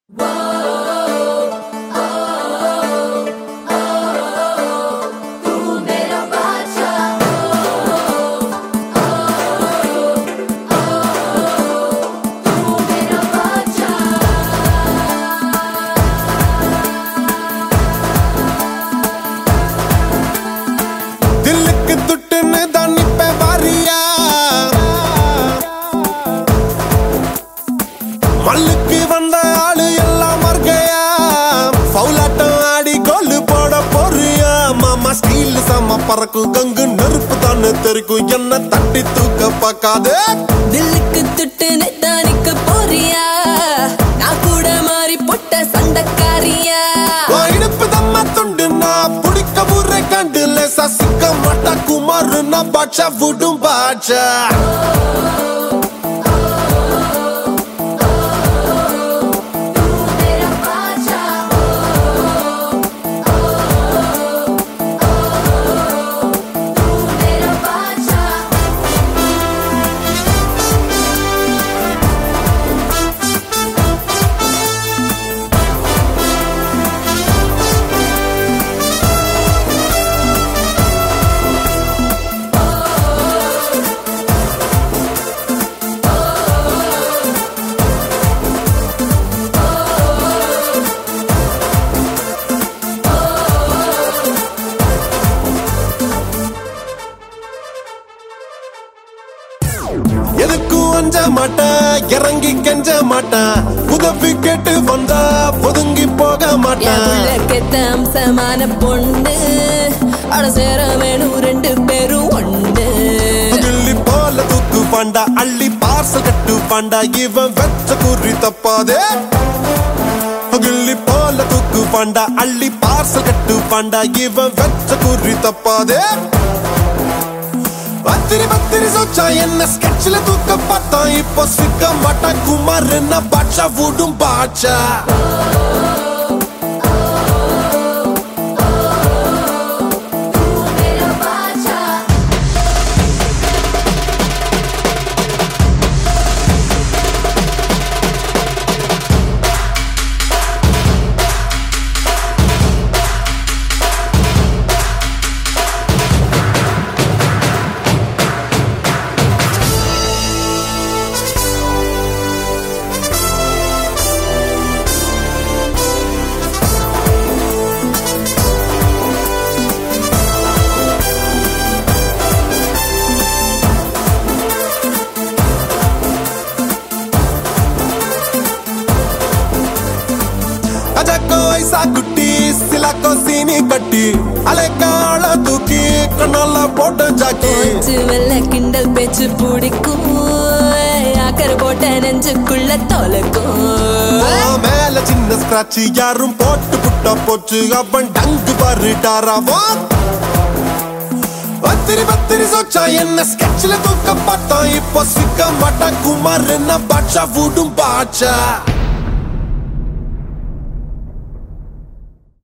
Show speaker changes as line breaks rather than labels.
தில்லுக்கு துட்டுன்னு தான் நிப்ப வாரியா மல்லுக்கு வந்த ஆளு எல்லாம் மர்கையா பவுலாட்டம் ஆடி கோலு போட போறியா மாமா ஸ்டீல் சம பறக்கும் கங்கு நெருப்பு தானே தெரிக்கும் என்ன தட்டி தூக்க பார்க்காதே
தில்லுக்கு துட்டு நெத்தானிக்கு போறியா நான் கூட மாறி பொட்ட சண்டக்காரியா
உன் இடுப்பு தம்ம துண்டு நான் புடிக்க ஊரை கண்டு லேசா சிக்க மாட்டா குமாரு நான் பாட்சா விடும் பாட்சா எதுக்கும் அஞ்ச மாட்டேன் இறங்கி கெஞ்ச மாட்டேன் உதவி கேட்டு வந்தா ஒதுங்கி போக
என்
மாட்டேன்
உள்ள கெத்த அம்சமான பொண்ணு அட சேர வேணும் ரெண்டு பேரும் ஒண்ணு
கிள்ளி போல தூக்கு பாண்டா அள்ளி பார்சல் கட்டு பாண்டா இவன் வெச்ச குறி தப்பாதே கிள்ளி போல தூக்கு பாண்டா அள்ளி பார்சல் கட்டு பாண்டா இவன் வெச்ச குறி தப்பாதே பத்திரி பத்திரி சொச்சா என்ன ஸ்கெட்ச்ல தூக்க பார்த்தா இப்போ சிக்க மாட்டா குமார் என்ன பாட்சா விடும் பாட்சா அஜக்கோ ஐசா குட்டி சிலாக்கோ சீனி கட்டி அலைக்கால தூக்கி கண்ணால போட்டு ஜாக்கி
பேச்சு வெள்ள கிண்டல் பேச்சு பிடிக்கும் ஆக்கர் போட்ட நெஞ்சுக்குள்ள தொலைக்கும்
உன் மேல சின்ன ஸ்கிராட்ச் யாரும் போட்டு புட்டா போச்சு அவன் டங்கு பாரு டாராவோ பத்திரி பத்திரி சொச்சா என்ன ஸ்கெட்ச்ல தூக்க பார்த்தா இப்போ சிக்க மாட்டா குமார் என்ன பாட்சா விடும் பாட்சா